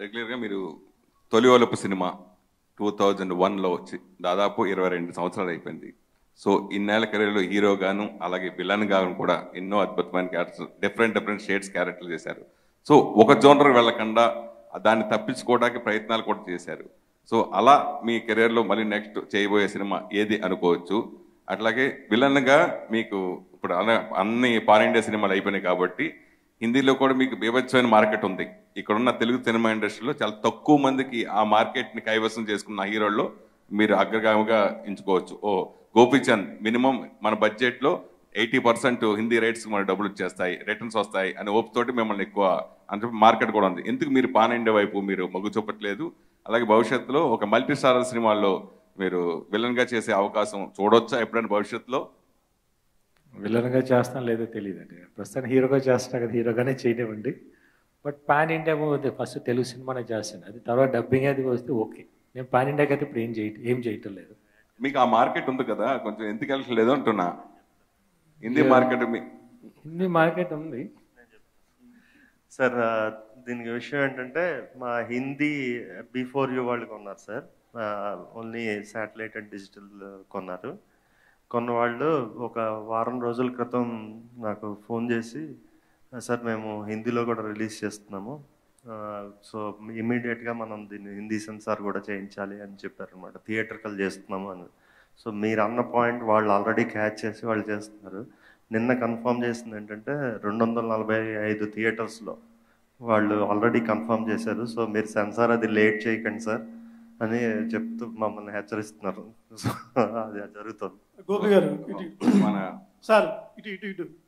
రెగ్యులర్గా మీరు తొలి ఒలుపు సినిమా టూ థౌజండ్ వన్లో వచ్చి దాదాపు ఇరవై రెండు సంవత్సరాలు అయిపోయింది సో ఇన్నేళ్ల కెరీర్లో హీరోగాను అలాగే విలన్ గాను కూడా ఎన్నో అద్భుతమైన క్యారెక్టర్స్ డిఫరెంట్ డిఫరెంట్ షేడ్స్ క్యారెక్టర్లు చేశారు సో ఒక జోనర్ వెళ్ళకుండా దాన్ని తప్పించుకోవడానికి ప్రయత్నాలు కూడా చేశారు సో అలా మీ కెరీర్లో మళ్ళీ నెక్స్ట్ చేయబోయే సినిమా ఏది అనుకోవచ్చు అట్లాగే విలన్గా మీకు ఇప్పుడు అన్న- అన్ని పాన్ ఇండియా సినిమాలు అయిపోయినాయి కాబట్టి హిందీలో కూడా మీకు బీభత్సమైన మార్కెట్ ఉంది ఇక్కడున్న తెలుగు సినిమా ఇండస్ట్రీలో చాలా తక్కువ మందికి ఆ మార్కెట్ని కైవసం చేసుకున్న హీరోల్లో మీరు అగ్రగామిగా ఎంచుకోవచ్చు ఓ గోపీచంద్ మినిమం మన బడ్జెట్లో ఎయిటీ పర్సెంట్ హిందీ రైట్స్ మన డబ్బులు వచ్చేస్తాయి రిటర్న్స్ వస్తాయి అని ఓపుతోటి మిమ్మల్ని ఎక్కువ అంటే మార్కెట్ కూడా ఉంది ఎందుకు మీరు పాన్ ఇండియా వైపు మీరు మొగ్గు చూపట్లేదు అలాగే భవిష్యత్తులో ఒక మల్టీ స్టారర్ సినిమాల్లో మీరు విలన్గా చేసే అవకాశం చూడొచ్చా ఎప్పుడైనా భవిష్యత్తులో విలన్గా చేస్తాను లేదో తెలియదండి ప్రస్తుతం హీరోగా చేస్తున్నా కదా హీరోగానే చేయనివ్వండి but pan India movie first Telugu సినిమానే చేస్తాను అది తర్వాత డబ్బింగ్ అది వస్తే ఓకే నేను పాన్ ఇండియాకి అయితే ఇప్పుడు ఏం చేయ ఏం చేయటం లేదు మీకు ఆ మార్కెట్ ఉంది కదా కొంచెం ఎందుకు వెళ్ళట్లేదు అంటున్నా హిందీ మార్కెట్ మీ హిందీ మార్కెట్ ఉంది సార్ ఆ, దీనికి విషయం ఏంటంటే మా హిందీ బిఫోర్ యూ వాళ్ళు కొన్నారు sir only satellite and digital కొన్నారు కొన్న వాళ్ళు ఒక వారం రోజుల క్రితం నాకు ఫోన్ చేసి సార్ మేము హిందీలో కూడా రిలీజ్ చేస్తున్నాము సో ఇమీడియట్గా మనం దీన్ని హిందీ సెన్సార్ కూడా చేయించాలి అని చెప్పారు అనమాట థియేటర్కల్ చేస్తున్నాము అని సో మీరు అన్న పాయింట్ వాళ్ళు ఆల్రెడీ క్యాచ్ చేసి వాళ్ళు చేస్తున్నారు నిన్న కన్ఫర్మ్ చేసింది ఏంటంటే రెండు వందల నలభై ఐదు థియేటర్స్లో వాళ్ళు ఆల్రెడీ కన్ఫర్మ్ చేశారు సో మీరు సెన్సార్ అది లేట్ చేయకండి సార్ అని చెప్తూ మమ్మల్ని హెచ్చరిస్తున్నారు సో అది జరుగుతుంది గోపి గారు ఇటు మన సార్ ఇటు ఇటు ఇటు